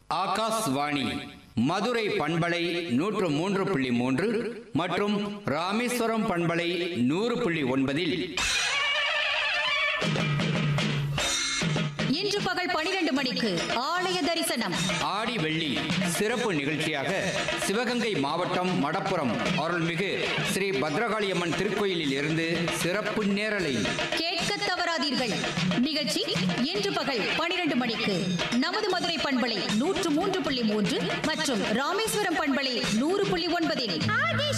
ஆகாஷ்வாணி மதுரை பண்பலை நூற்று மூன்று புள்ளி மூன்று மற்றும் ராமேஸ்வரம் பண்பலை நூறு புள்ளி ஒன்பதில் இன்று பகல் பனிரெண்டு மணிக்கு ஆலய தரிசனம் ஆடி வெள்ளி சிறப்பு நிகழ்ச்சியாக சிவகங்கை மாவட்டம் மடப்புறம் அருள்மிகு ஸ்ரீ பத்ரகாளியம்மன் திருக்கோயிலில் இருந்து சிறப்பு நேரலை கேட்க தவறாதீர்கள் நிகழ்ச்சி இன்று பகல் பனிரெண்டு மணிக்கு நமது மதுரை பண்பலை நூற்று மூன்று புள்ளி மூன்று மற்றும் ராமேஸ்வரம் பண்பலை நூறு புள்ளி ஒன்பதில்